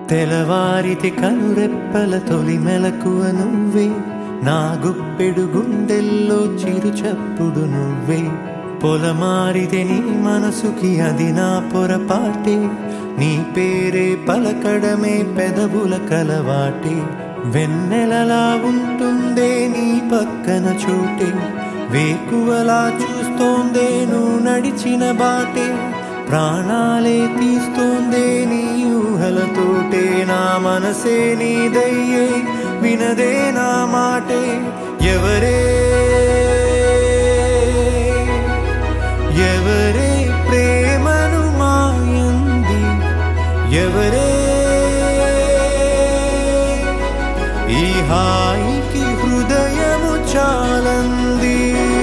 తెలవారితి కనురెప్పల తొలి మెలకువ నువ్వే నా గుప్పెడు గుండెల్లో చిరు చప్పుడు నువ్వే పొలమారితే నీ మనసుకి అది నా పొరపాటే నీ పేరే పలకడమే పెదవుల కలవాటే వెన్నెలలా ఉంటుందే నీ పక్కన చోటే వేకువలా చూస్తోందే నువ్వు నడిచిన బాటే ప్రాణాలే తీస్తోందే నీ ఊహలతోటే నా మనసే నీదయ్యే వినదే నా మాటే ఎవరే ఎవరే ప్రేమను మాయంది ఎవరే ఈ హాయికి హృదయము చాలంది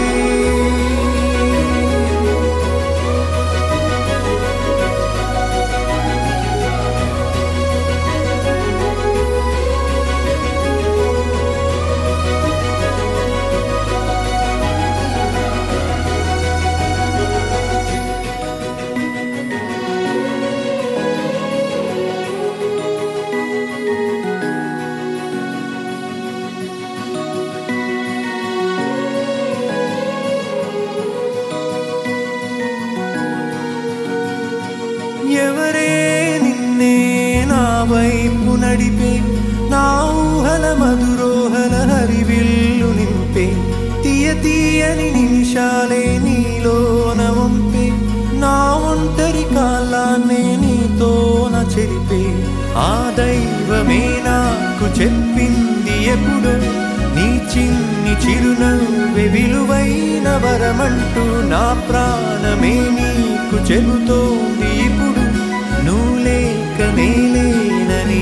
ఎవరే నిన్నే నా వైపు నడిపే నా ఊహల మధురోహల హరివిల్లు నింపే తీయ తీయని నిమిషాలే నీలోన వంపే నా ఒంటరి కాలాన్నే నీతోన చెరిపే ఆ దైవమే నాకు చెప్పింది ఎప్పుడు నీ చిన్ని చిరునవ్వె విలువైన వరమంటూ నా ప్రాణమే నీకు చెబుతోంది ఇప్పుడు నువ్వు లేక నేలేనని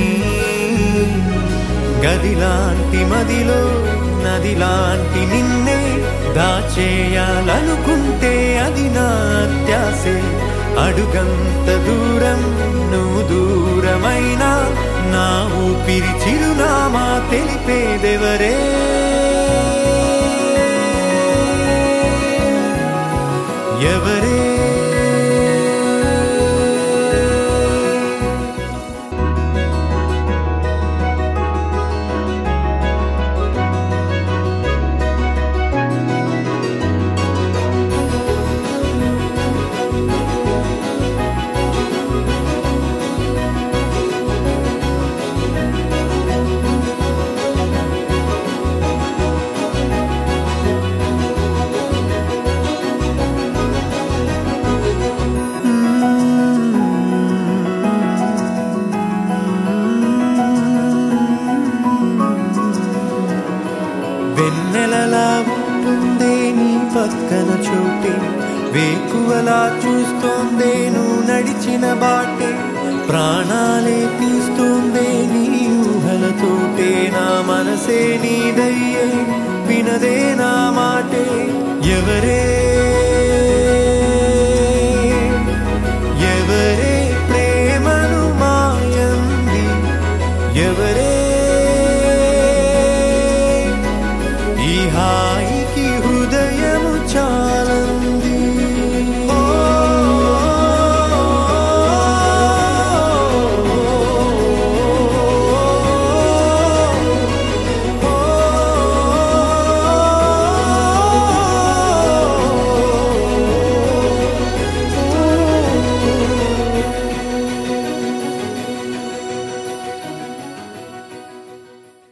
గదిలాంటి మదిలో నదిలాంటి నిన్నే దాచేయాలనుకుంటే అది నా అత్యాసే అడుగంత దూరం నువ్వు దూరమైనా నా ఊపిరి చిరునామా తెలిపేదెవరే ఎవరే వెన్నెలలా ఉంటుందే నీ పక్కన చోటే వేకువలా చూస్తోందే నువ్వు నడిచిన బాటే ప్రాణాలే తీస్తోందే నీ ఊహలతోటే నా మనసే నీదయ్యే వినదే నా మాటే ఎవరే ఎవరే ప్రేమను మాయంది ఎవరే ఈ హా